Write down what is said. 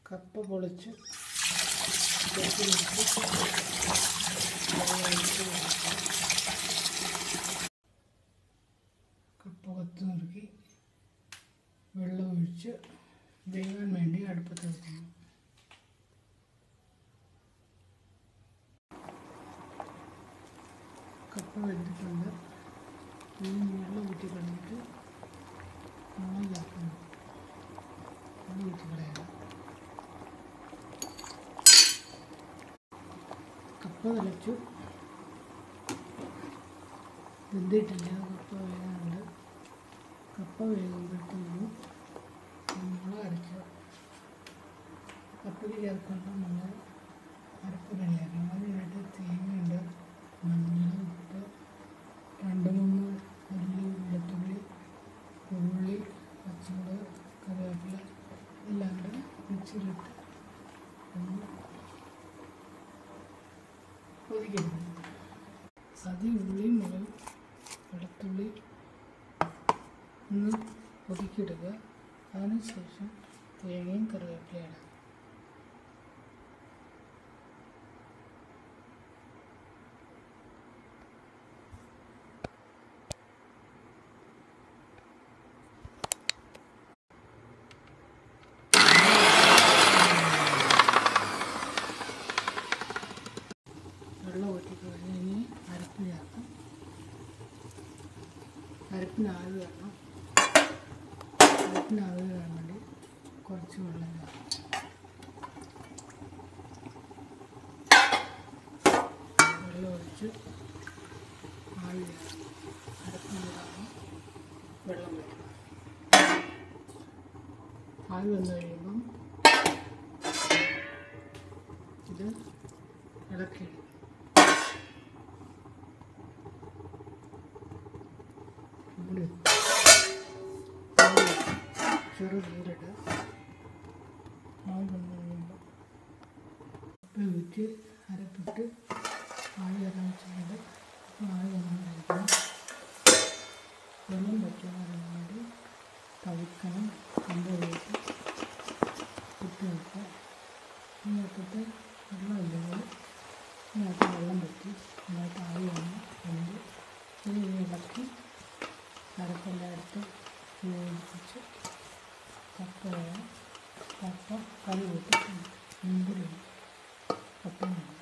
കപ്പ പൊളിച്ച് വെച്ച് വെള്ളം ഒഴിച്ച് കൊടുക്കുക. കപ്പ കൊത്ത് നുറുക്കി വെള്ളം ഒഴിച്ച് വേകാൻ വേണ്ടി അടുപ്പത്ത് വെക്കുന്നു കപ്പ വെന്തിട്ടുണ്ട് ഈ വെള്ളം ഊറ്റി കളഞ്ഞിട്ട് മുളക് ചേർക്കുന്നു മുളക് ഊറ്റി കളയണം കപ്പ തിളച്ചു വെന്തിട്ടില്ല കപ്പ വേകാനുണ്ട് കപ്പ വേകുമ്പോഴത്തേക്കും മുളക് അരച്ച് കപ്പയ്ക്ക് ചേർക്കേണ്ട നമ്മൾ അരപ്പ് റെഡിയാക്കണം അതിനായിട്ട് തേങ്ങയുണ്ട് മഞ്ഞൾ ഉപ്പ് രണ്ട് മൂന്ന് ഉള്ളി വെളുത്തുള്ളി ഉള്ളി പച്ചമുളക് കറിവേപ്പില എല്ലാം കൂടെ മിക്സിയിലിട്ട് ഒന്ന് ഒതുക്കിയെടുക്കണം ആദ്യം ഉള്ളിയും മുളകും വെളുത്തുള്ളി ഒന്ന് ഒതുക്കിയെടുക്കുക അതിനുശേഷം തേങ്ങയും കറിവേപ്പിലയും ഇടാം വെള്ളം ഊറ്റി കഴിഞ്ഞ് ഇനി അരപ്പ് ചേർക്കാം അരപ്പിന് ആവി വേണം അരപ്പിന് ആവി വരാൻ വേണ്ടി കുറച്ച് വെള്ളം ചേർക്കാം വെള്ളം ഒഴിച്ച് ആവി വേണം അരപ്പിനുണ്ടാകും വെള്ളം വരും ആവി വന്നു കഴിയുമ്പം ഇത് ഇളക്കിയിടും മൂടി ചെറു തീരിട്ട് ആവി വന്നു കഴിയുമ്പോൾ ഉപ്പ് ഊറ്റി അരപ്പിട്ട് ആവി വരാൻ വെച്ചിട്ടുണ്ട് അപ്പോൾ ആവി വന്നു കഴിക്കണം വെള്ളം വയ്ക്കാൻ വേണ്ടി തവിക്കണം കമ്പ് ഒഴിച്ച് ഇട്ട് വെക്കുക ഇതിനകത്തിട്ട് വെള്ളം ഇല്ലെങ്കിൽ ഇതിനകത്ത് വെള്ളം പറ്റി ഇതിനകത്ത് ആവി വന്ന് വെന്ത് ഇത് ഇളക്കി അരപ്പെല്ലാം എടുത്ത് വേവിച്ച് കപ്പ വേണം കപ്പ കറി കൂട്ടി മുമ്പിൽ കപ്പ വേണം